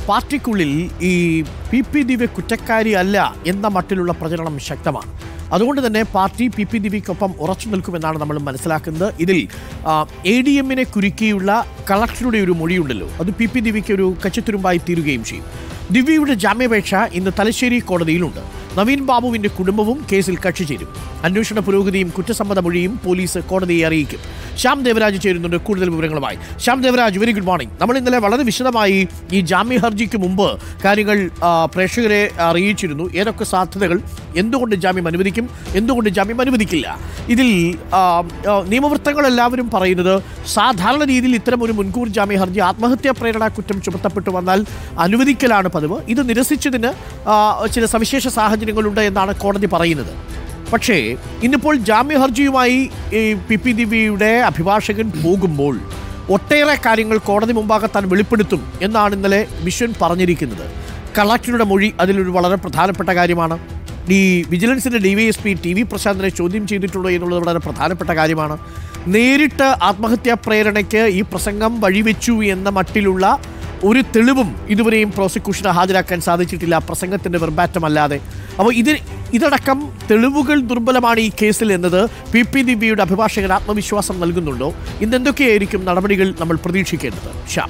പാർട്ടിക്കുള്ളിൽ ഈ P P ദിവ്യ കുറ്റക്കാരി അല്ല എന്ന മട്ടിലുള്ള പ്രചരണം ശക്തമാണ് അതുകൊണ്ട് തന്നെ പാർട്ടി പി പി ദിവ്യക്കൊപ്പം ഉറച്ചു നിൽക്കുമെന്നാണ് നമ്മൾ മനസ്സിലാക്കുന്നത് ഇതിൽ എ ഡി എമ്മിനെ കുരുക്കിയുള്ള കളക്ടറുടെ ഒരു മൊഴിയുണ്ടല്ലോ അത് പി പി ദിവ്യയ്ക്ക് ഒരു കച്ചിത്തുരുമ്പായി തീരുകയും ചെയ്യും ദിവ്യയുടെ ജാമ്യാപേക്ഷ ഇന്ന് തലശ്ശേരി കോടതിയിലുണ്ട് നവീൻ ബാബുവിന്റെ കുടുംബവും കേസിൽ കക്ഷി ചേരും അന്വേഷണ പുരോഗതിയും കുറ്റസമ്മത മൊഴിയും പോലീസ് കോടതിയെ അറിയിക്കും ശ്യാം ദേവരാജ് ചേരുന്നുണ്ട് കൂടുതൽ വിവരങ്ങളുമായി Shyam Devaraj very good morning നമ്മൾ ഇന്നലെ വളരെ വിശദമായി ഈ ജാമ്യ ഹർജിക്ക് മുമ്പ് കാര്യങ്ങൾ ആ, പ്രേക്ഷകരെ അറിയിച്ചിരുന്നു ഏതൊക്കെ സാധ്യതകൾ എന്തുകൊണ്ട് ജാമ്യം അനുവദിക്കും എന്തുകൊണ്ട് ജാമ്യം അനുവദിക്കില്ല ഇതിൽ ആ, ആ, നിയമവൃത്തങ്ങൾ എല്ലാവരും പറയുന്നത് സാധാരണ രീതിയിൽ ഇത്തരം ഒരു മുൻകൂർ ജാമ്യ ഹർജി ആത്മഹത്യാ പ്രേരണ കുറ്റം ചുമത്തപ്പെട്ടു വന്നാൽ അനുവദിക്കലാണ് പതിവ് ഇത് നിരസിച്ചതിന് ആ, ചില സവിശേഷ സാഹചര്യങ്ങളുണ്ട് എന്നാണ് കോടതി പറയുന്നത് പക്ഷേ ഇന്നിപ്പോൾ ജാമ്യ ഹർജിയുമായി ഈ പി പി ദിവ്യയുടെ അഭിഭാഷകൻ പോകുമ്പോൾ ഒട്ടേറെ കാര്യങ്ങൾ കോടതി മുമ്പാകെ താൻ വെളിപ്പെടുത്തും എന്നാണ് ഇന്നലെ വിശ്വൻ പറഞ്ഞിരിക്കുന്നത് കളക്ടറുടെ മൊഴി അതിലൊരു വളരെ പ്രധാനപ്പെട്ട കാര്യമാണ് ഈ വിജിലൻസിന്റെ ഡിവൈഎസ്പി ടി വി പ്രശാന്തിനെ ചോദ്യം ചെയ്തിട്ടുണ്ടോ എന്നുള്ളത് വളരെ പ്രധാനപ്പെട്ട കാര്യമാണ് നേരിട്ട് ആത്മഹത്യാ പ്രേരണയ്ക്ക് ഈ പ്രസംഗം വഴിവെച്ചു എന്ന മട്ടിലുള്ള ഒരു തെളിവും ഇതുവരെയും പ്രോസിക്യൂഷന് ഹാജരാക്കാൻ സാധിച്ചിട്ടില്ല പ്രസംഗത്തിന്റെ വെർബാറ്റം അല്ലാതെ അപ്പോൾ ഇത് ഇതടക്കം തെളിവുകൾ ദുർബലമാണ് ഈ കേസിൽ എന്നത് പി പി ദിവ്യയുടെ അഭിഭാഷകൻ ആത്മവിശ്വാസം നൽകുന്നുണ്ടോ ഇന്ന് എന്തൊക്കെയായിരിക്കും നടപടികൾ നമ്മൾ പ്രതീക്ഷിക്കേണ്ടത് ഷാ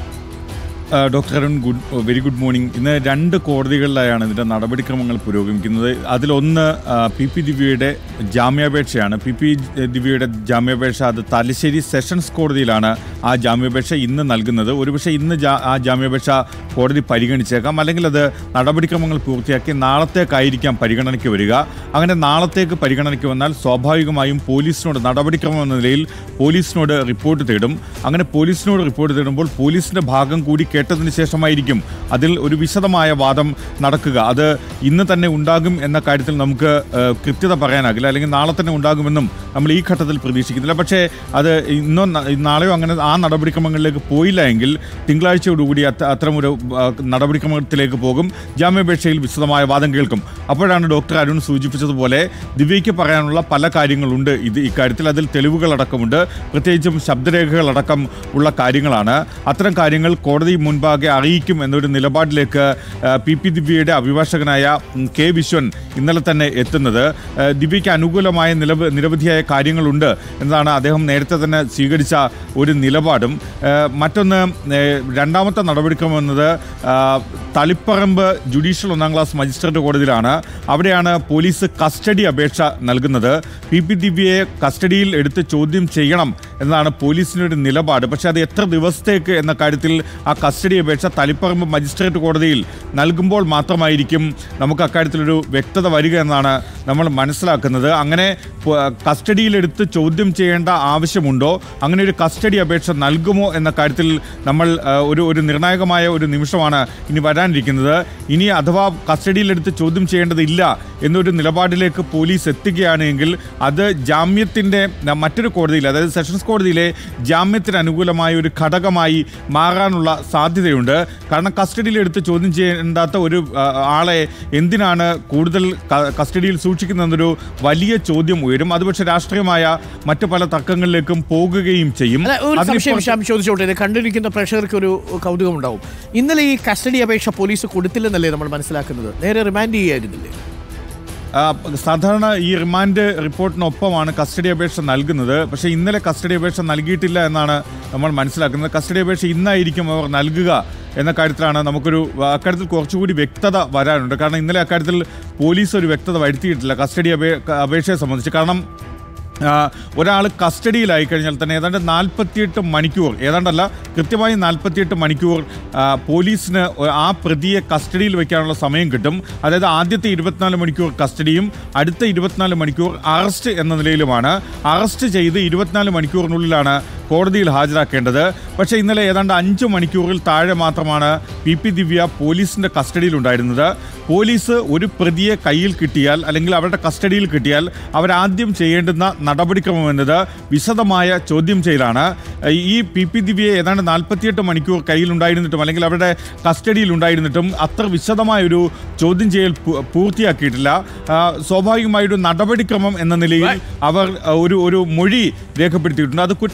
ആ, doctor Arun good very good morning ഇന്ന് രണ്ട് കോടതികളിലായാണ് ഇതിൻ്റെ നടപടിക്രമങ്ങൾ പുരോഗമിക്കുന്നത് അതിലൊന്ന് ആ, പി പി ദിവ്യയുടെ ജാമ്യാപേക്ഷയാണ് പി പി ദിവ്യയുടെ ജാമ്യാപേക്ഷ അത് തലശ്ശേരി സെഷൻസ് കോടതിയിലാണ് ആ ജാമ്യാപേക്ഷ ഇന്ന് നൽകുന്നത് ഒരുപക്ഷെ ഇന്ന് ജാ- ആ ജാമ്യാപേക്ഷ കോടതി പരിഗണിച്ചേക്കാം അല്ലെങ്കിൽ അത് നടപടിക്രമങ്ങൾ പൂർത്തിയാക്കി നാളത്തേക്കായിരിക്കാം പരിഗണനയ്ക്ക് വരിക അങ്ങനെ നാളത്തേക്ക് പരിഗണനയ്ക്ക് വന്നാൽ സ്വാഭാവികമായും പോലീസിനോട് നടപടിക്രമം എന്ന നിലയിൽ പോലീസിനോട് റിപ്പോർട്ട് തേടും അങ്ങനെ പോലീസിനോട് റിപ്പോർട്ട് തേടുമ്പോൾ പോലീസിന്റെ ഭാഗം കൂടി കേട്ടതിന് ശേഷമായിരിക്കും അതിൽ ഒരു വിശദമായ വാദം നടക്കുക അത് ഇന്ന് തന്നെ ഉണ്ടാകും എന്ന കാര്യത്തിൽ നമുക്ക് ഏഹ്, കൃത്യത പറയാനാകില്ല അല്ലെങ്കിൽ നാളെ തന്നെ ഉണ്ടാകുമെന്നും നമ്മൾ ഈ ഘട്ടത്തിൽ പ്രതീക്ഷിക്കുന്നില്ല പക്ഷേ അത് ഇന്നോ ന- നാളെയോ അങ്ങനെ ആ നടപടിക്രമങ്ങളിലേക്ക് പോയില്ല എങ്കിൽ തിങ്കളാഴ്ചയോടുകൂടി അത്ത അത്തരമൊരു ആ, നടപടിക്രമത്തിലേക്ക് പോകും ജാമ്യാപേക്ഷയിൽ വിശദമായ വാദം കേൾക്കും അപ്പോഴാണ് ഡോക്ടർ അരുൺ സൂചിപ്പിച്ചതുപോലെ ദിവ്യയ്ക്ക് പറയാനുള്ള പല കാര്യങ്ങളുണ്ട് ഇത് ഇക്കാര്യത്തിൽ അതിൽ തെളിവുകളടക്കമുണ്ട് പ്രത്യേകിച്ചും ശബ്ദരേഖകളടക്കം ഉള്ള കാര്യങ്ങളാണ് അത്തരം കാര്യങ്ങൾ കോടതി മുൻപാകെ അറിയിക്കും എന്നൊരു നിലപാടിലേക്ക് ആ, പി പി ദിവ്യയുടെ അഭിഭാഷകനായ ഉം, കെ വിശ്വൻ ഇന്നലെ തന്നെ എത്തുന്നത് ആ, ദിവ്യയ്ക്ക് അനുകൂലമായ നിലവ് നിരവധിയായ കാര്യങ്ങളുണ്ട് എന്നതാണ് അദ്ദേഹം നേരത്തെ തന്നെ സ്വീകരിച്ച ഒരു നിലപാടും ആ, മറ്റൊന്ന് ഏ, രണ്ടാമത്തെ നടപടിക്രമം എന്നത് ആ, തളിപ്പറമ്പ് ജുഡീഷ്യൽ ഒന്നാം ക്ലാസ് മജിസ്ട്രേറ്റ് കോടതിയിലാണ് അവിടെയാണ് പോലീസ് കസ്റ്റഡി അപേക്ഷ നൽകുന്നത് പി പി ദിവ്യയെ കസ്റ്റഡിയിൽ എടുത്ത് ചോദ്യം ചെയ്യണം എന്നതാണ് പോലീസിൻ്റെ ഒരു നിലപാട് പക്ഷേ അത് എത്ര ദിവസത്തേക്ക് എന്ന കാര്യത്തിൽ ആ കസ്റ്റഡി അപേക്ഷ തളിപ്പറമ്പ് മജിസ്ട്രേറ്റ് കോടതിയിൽ നൽകുമ്പോൾ മാത്രമായിരിക്കും നമുക്ക് അക്കാര്യത്തിലൊരു വ്യക്തത വരിക എന്നാണ് നമ്മൾ മനസ്സിലാക്കുന്നത് അങ്ങനെ പ- കസ്റ്റഡിയിലെടുത്ത് ചോദ്യം ചെയ്യേണ്ട ആവശ്യമുണ്ടോ അങ്ങനെ ഒരു കസ്റ്റഡി അപേക്ഷ നൽകുമോ എന്ന കാര്യത്തിൽ നമ്മൾ ആ, ഒരു ഒരു നിർണായകമായ ഒരു നിമിഷമാണ് ഇനി വരാനിരിക്കുന്നത് ഇനി അഥവാ കസ്റ്റഡിയിലെടുത്ത് ചോദ്യം ചെയ്യേണ്ടതില്ല എന്നൊരു നിലപാടിലേക്ക് പോലീസ് എത്തുകയാണ് എങ്കിൽ അത് ജാമ്യത്തിൻ്റെ ന- മറ്റൊരു കോടതിയിൽ അതായത് സെഷൻസ് കോടതിയിലെ ജാമ്യത്തിന് അനുകൂലമായ ഒരു ഘടകമായി മാറാനുള്ള സാധ്യതയുണ്ട് കാരണം കസ്റ്റഡിയിലെടുത്ത് ചോദ്യം ചെയ്യേണ്ടാത്ത ഒരു ആ, ആളെ എന്തിനാണ് കൂടുതൽ ക- കസ്റ്റഡിയിൽ സൂക്ഷിക്കുന്നതെന്നൊരു വലിയ ചോദ്യം ഉയരും അത് പക്ഷേ രാഷ്ട്രീയമായ മറ്റു പല തർക്കങ്ങളിലേക്കും പോകുകയും ചെയ്യും അല്ല, ഒരു സംശയം അതിനിപ്പുറത്ത് ശ്യാം ചോദിച്ചോട്ടെ ഇത് കണ്ടിരിക്കുന്ന പ്രേക്ഷകർക്ക് ഒരു കൗതുകം ഉണ്ടാവും ഇന്നലെ ഈ കസ്റ്റഡി അപേക്ഷ പോലീസ് കൊടുത്തില്ലെന്നല്ലേ നമ്മൾ മനസ്സിലാക്കുന്നത് നേരെ റിമാൻഡ് ചെയ്യായിരുന്നില്ലേ ആ, സാധാരണ ഈ റിമാൻഡ് റിപ്പോർട്ടിനൊപ്പമാണ് കസ്റ്റഡി അപേക്ഷ നൽകുന്നത് പക്ഷേ ഇന്നലെ കസ്റ്റഡി അപേക്ഷ നൽകിയിട്ടില്ല എന്നാണ് നമ്മൾ മനസ്സിലാക്കുന്നത് കസ്റ്റഡി അപേക്ഷ ഇന്നായിരിക്കും അവർ നൽകുക എന്ന കാര്യത്തിലാണ് നമുക്കൊരു അക്കാര്യത്തിൽ കുറച്ചുകൂടി വ്യക്തത വരാനുണ്ട് കാരണം ഇന്നലെ അക്കാര്യത്തിൽ പോലീസ് ഒരു വ്യക്തത വരുത്തിയിട്ടില്ല കസ്റ്റഡി അപേ അപേക്ഷയെ സംബന്ധിച്ച് കാരണം ഒരാൾ കസ്റ്റഡിയിലായി കഴിഞ്ഞാൽ തന്നെ ഏതാണ്ട് നാൽപ്പത്തിയെട്ട് മണിക്കൂർ ഏതാണ്ടല്ല കൃത്യമായി നാൽപ്പത്തിയെട്ട് മണിക്കൂർ ആ, പോലീസിന് ഒ- ആ പ്രതിയെ കസ്റ്റഡിയിൽ വെക്കാനുള്ള സമയം കിട്ടും അതായത് ആദ്യത്തെ ഇരുപത്തിനാല് മണിക്കൂർ കസ്റ്റഡിയും അടുത്ത ഇരുപത്തിനാല് മണിക്കൂർ അറസ്റ്റ് എന്ന നിലയിലുമാണ് അറസ്റ്റ് ചെയ്ത് ഇരുപത്തിനാല് മണിക്കൂറിനുള്ളിലാണ് കോടതിയിൽ ഹാജരാക്കേണ്ടത് പക്ഷേ ഇന്നലെ ഏതാണ്ട് അഞ്ച് മണിക്കൂറിൽ താഴെ മാത്രമാണ് പി പി ദിവ്യ പോലീസിന്റെ കസ്റ്റഡിയിലുണ്ടായിരുന്നത് പോലീസ് ഒരു പ്രതിയെ കയ്യിൽ കിട്ടിയാൽ അല്ലെങ്കിൽ അവരുടെ കസ്റ്റഡിയിൽ കിട്ടിയാൽ അവരാദ്യം ചെയ്യേണ്ടുന്ന നടപടിക്രമം എന്നത് വിശദമായ ചോദ്യം ചെയ്യലാണ് ഈ പി പി ദിവ്യയെ ഏതാണ്ട് നാൽപ്പത്തിയെട്ട് മണിക്കൂർ കയ്യിലുണ്ടായിരുന്നിട്ടും അല്ലെങ്കിൽ അവരുടെ കസ്റ്റഡിയിൽ ഉണ്ടായിരുന്നിട്ടും അത്ര വിശദമായൊരു ചോദ്യം ചെയ്യൽ പൂ- പൂർത്തിയാക്കിയിട്ടില്ല ആ, സ്വാഭാവികമായൊരു നടപടിക്രമം എന്ന നിലയിൽ അവർ ആ, ഒരു ഒരു മൊഴി രേഖപ്പെടുത്തിയിട്ടുണ്ട് അത് കുറ്റസമ്മത മൊഴി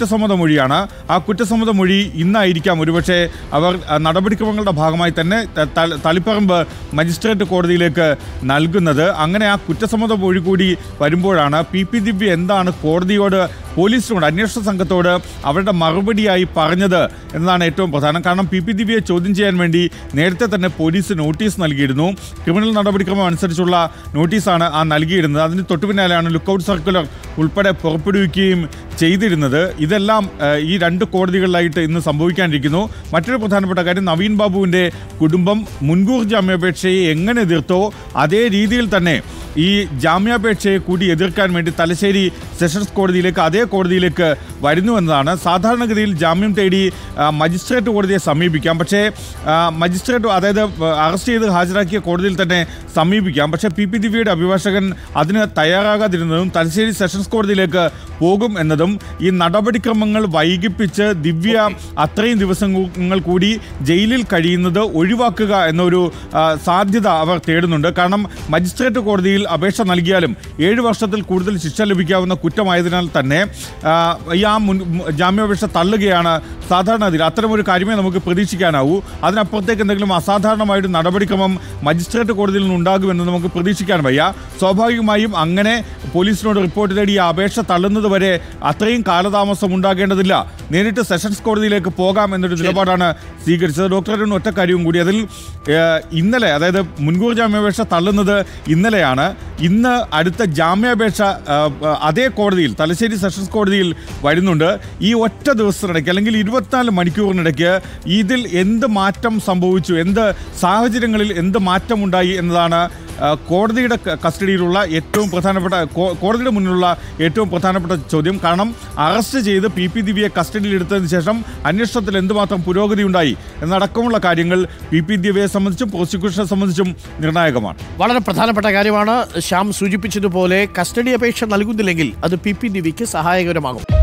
മൊഴിയാണ് ആ കുറ്റസമ്മത മൊഴി ഇന്നായിരിക്കാം ഒരുപക്ഷെ അവർ ആ, നടപടിക്രമങ്ങളുടെ ഭാഗമായി തന്നെ ത- ത- തളിപ്പറമ്പ് മജിസ്ട്രേറ്റ് കോടതിയിലേക്ക് നൽകുന്നത് അങ്ങനെ ആ കുറ്റസമ്മത മൊഴി കൂടി വരുമ്പോഴാണ് പി പി ദിവ്യ എന്താണ് കോടതിയോട് പോലീസിനോട് അന്വേഷണ സംഘത്തോട് അവരുടെ മറുപടിയായി പറഞ്ഞത് എന്നതാണ് ഏറ്റവും പ്രധാനം കാരണം പി പി ദിവ്യയെ ചോദ്യം ചെയ്യാൻ വേണ്ടി നേരത്തെ തന്നെ പോലീസ് നോട്ടീസ് നൽകിയിരുന്നു ക്രിമിനൽ നടപടിക്രമം അനുസരിച്ചുള്ള നോട്ടീസാണ് ആ നൽകിയിരുന്നത് അതിന് തൊട്ടു പിന്നാലെയാണ് ലുക്കൌട്ട് സർക്കുലർ ഉൾപ്പെടെ പുറപ്പെടുവിക്കുകയും ചെയ്തിരുന്നത് ഇതെല്ലാം ഏഹ്, ഈ രണ്ട് കോടതികളിലായിട്ട് ഇന്ന് സംഭവിക്കാനിരിക്കുന്നു മറ്റൊരു പ്രധാനപ്പെട്ട കാര്യം നവീൻ ബാബുവിൻ്റെ കുടുംബം മുൻകൂർ ജാമ്യാപേക്ഷയെ എങ്ങനെ എതിർത്തോ അതേ രീതിയിൽ തന്നെ ഈ ജാമ്യാപേക്ഷയെ കൂടി എതിർക്കാൻ വേണ്ടി തലശ്ശേരി സെഷൻസ് കോടതിയിലേക്ക് അതേ കോടതിയിലേക്ക് വരുന്നു എന്നതാണ് സാധാരണഗതിയിൽ ജാമ്യം തേടി ആ, മജിസ്ട്രേറ്റ് കോടതിയെ സമീപിക്കാം പക്ഷേ ആ, മജിസ്ട്രേറ്റ് അതായത് അറസ്റ്റ് ചെയ്ത് ഹാജരാക്കിയ കോടതിയിൽ തന്നെ സമീപിക്കാം പക്ഷേ പി പി ദിവ്യയുടെ അഭിഭാഷകൻ അതിന് തയ്യാറാകാതിരുന്നതും തലശ്ശേരി സെഷൻസ് കോടതിയിലേക്ക് പോകും എന്നതും ഈ നടപടിക്രമങ്ങൾ വൈകിപ്പിച്ച് ദിവ്യ അത്രയും ദിവസങ്ങൾ കൂടി ജയിലിൽ കഴിയുന്നത് ഒഴിവാക്കുക എന്നൊരു ആ, സാധ്യത അവർ തേടുന്നുണ്ട് കാരണം മജിസ്ട്രേറ്റ് കോടതിയിൽ അപേക്ഷ നൽകിയാലും ഏഴ് വർഷത്തിൽ കൂടുതൽ ശിക്ഷ ലഭിക്കാവുന്ന കുറ്റമായതിനാൽ തന്നെ ആ, ഈ ആ മുൻ ജാമ്യാപേക്ഷ തള്ളുകയാണ് സാധാരണഗതിയിൽ അത്തരമൊരു കാര്യമേ നമുക്ക് പ്രതീക്ഷിക്കാനാവൂ അതിനപ്പുറത്തേക്ക് എന്തെങ്കിലും അസാധാരണമായൊരു നടപടിക്രമം മജിസ്ട്രേറ്റ് കോടതിയിൽ നിന്നുണ്ടാകുമെന്ന് നമുക്ക് പ്രതീക്ഷിക്കാൻ വയ്യ സ്വാഭാവികമായും അങ്ങനെ പോലീസിനോട് റിപ്പോർട്ട് തേടി ഈ അപേക്ഷ തള്ളുന്നത് വരെ അത്രയും കാലതാമസം ഉണ്ടാകേണ്ടതില്ല നേരിട്ട് സെഷൻസ് കോടതിയിലേക്ക് പോകാം എന്നൊരു നിലപാടാണ് സ്വീകരിച്ചത് ഡോക്ടർ അരുൺ ഒറ്റ കാര്യവും കൂടി അതിൽ ഏഹ്, ഇന്നലെ അതായത് മുൻകൂർ ജാമ്യാപേക്ഷ തള്ളുന്നത് ഇന്നലെയാണ് ഇന്ന് അടുത്ത ജാമ്യാപേക്ഷ ഏഹ്, അതേ കോടതിയിൽ തലശ്ശേരി സെഷൻസ് കോടതിയിൽ വരുന്നുണ്ട് ഈ ഒറ്റ ദിവസത്തിനിടയ്ക്ക് അല്ലെങ്കിൽ ഇരുപത്തിനാല് മണിക്കൂറിനിടയ്ക്ക് ഇതിൽ എന്ത് മാറ്റം സംഭവിച്ചു എന്ത് സാഹചര്യങ്ങളിൽ എന്ത് മാറ്റമുണ്ടായി എന്നതാണ് ആ, കോടതിയുടെ ക- കസ്റ്റഡിയിലുള്ള ഏറ്റവും പ്രധാനപ്പെട്ട കോ- കോടതിയുടെ മുന്നിലുള്ള ഏറ്റവും പ്രധാനപ്പെട്ട ചോദ്യം കാരണം അറസ്റ്റ് ചെയ്ത് പി പി ദിവ്യയെ കസ്റ്റഡിയിലെടുത്തതിന് ശേഷം അന്വേഷണത്തിൽ എന്തുമാത്രം പുരോഗതി ഉണ്ടായി എന്നടക്കമുള്ള കാര്യങ്ങൾ പി പി ദിവ്യയെ സംബന്ധിച്ചും പ്രോസിക്യൂഷനെ സംബന്ധിച്ചും നിർണായകമാണ് വളരെ പ്രധാനപ്പെട്ട കാര്യമാണ് ശ്യാം സൂചിപ്പിച്ചതുപോലെ കസ്റ്റഡി അപേക്ഷ നൽകുന്നില്ലെങ്കിൽ അത് പി പി ദിവ്യയ്ക്ക് സഹായകരമാകും